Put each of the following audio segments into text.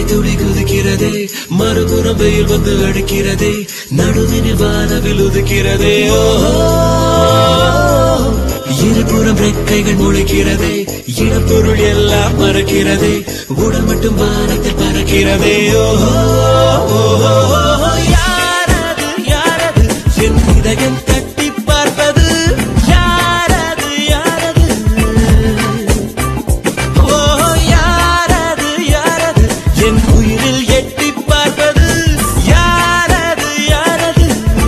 மழை துளி குதிக்கிறதே மறுபுறம் வெயில் வந்து அடிக்கிறதே நடுவினில் வானவில் உதிக்கிறதே ஓஹோ இருபுறம் ரெக்கைகள் முளைக்கிறதே இடப்பொருள் எல்லாம் மறக்கிறதே உடல் மட்டும் வானத்தில் பறக்கிறதே ஓஹோ ஓஹோ, யாரது யாரது என் இதயம் தட்டி பார்ப்பது யாரது யாரது ஓ யாரது யாரது என் உயிரில் எட்டி பார்ப்பது யாரது யாரது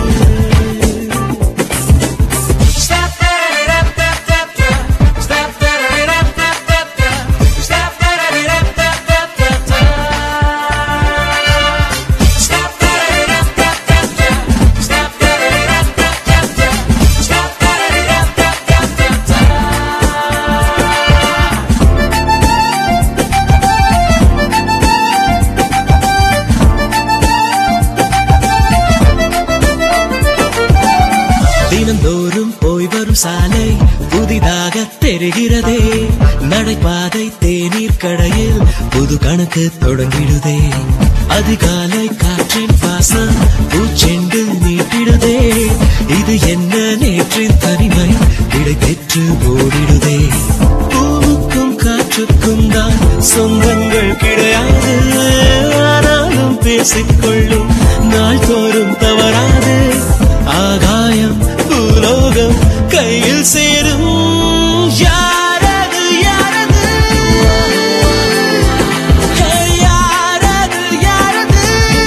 தினந்தோறும் போய் வரும் சாலை புதிதாக தெரிகிறதே நடைபாதை தேநீர் கடையில் புது கணக்கு தொடங்கிடுதே அதிகாலை காற்றின் வாசம் பூச்செண்டு நீட்டிடுதே இது என்ன நேற்றின் தனிமை இடை பெற்று ஓடிடுதே பூவுக்கும் காற்றுக்கும் தான் சொந்தங்கள் கிடையாது ஆனாலும் பேசிக்கொள்ளும் நாள் தோறும் தவறாது ஆகாயம் பூலோகம் கையில் சேரும் யாரது யாரது ஹே, யாரது யாரது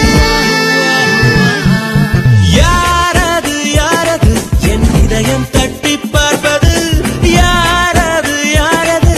யாரது யாரது என் இதயம் தட்டி பார்ப்பது யாரது யாரது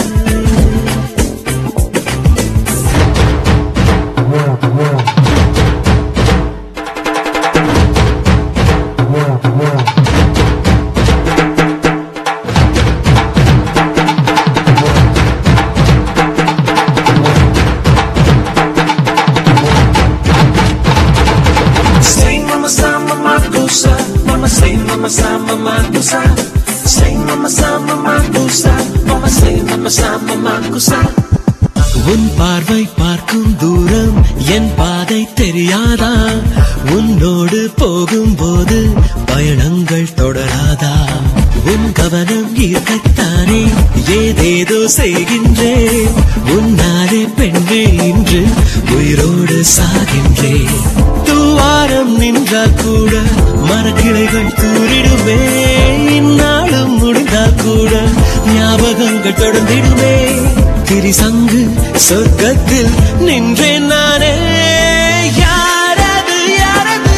Say mama sa mama kusa Mama say mama sa mama kusa Say mama sa mama kusa Mama say mama sa mama kusa உன் பார்வை பார்க்கும் தூரம் என் பாதை தெரியாதா உன்னோடு போகும்போது பயணங்கள் தொடராதா உன் கவனம் ஈர்க்கத்தானே ஏதேதோ செய்கின்றேன் உன்னாலே பெண்ணே இன்று உயிரோடு சாகின்றேன் தூவாரம் நின்றால் கூட மரக்கிளைகள் தூரிடுமே இந்நாளும் முடிந்தால் கூட ஞாபகங்கள் தொடர்ந்திடுமே திரிசங்கு சொர்க்கத்தில் நின்றேன் நானே யாரது யாரது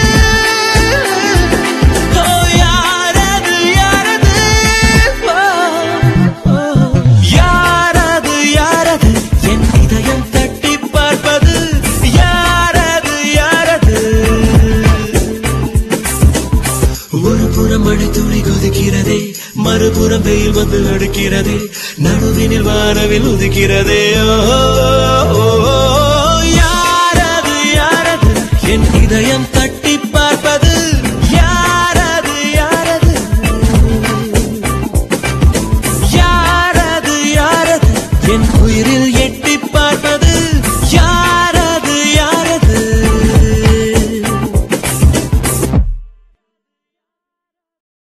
ஓ யாரது யாரது ஓ, ஓ. யாரது யாரது என் இதயம் தட்டி பார்ப்பது யாரது யாரது ஒரு புறம் மழை துளி கொதிக்கிறதே மறுபுறம் வெயில் வந்து அடுக்கிறதே நடுவினில் வானவில் உதிக்கிறதே ஓ, ஓ, ஓ, யாரது யாரது என் இதயம் தட்டி பார்ப்பது யாரது யாரது யாரது யாரது என் உயிரில் எட்டி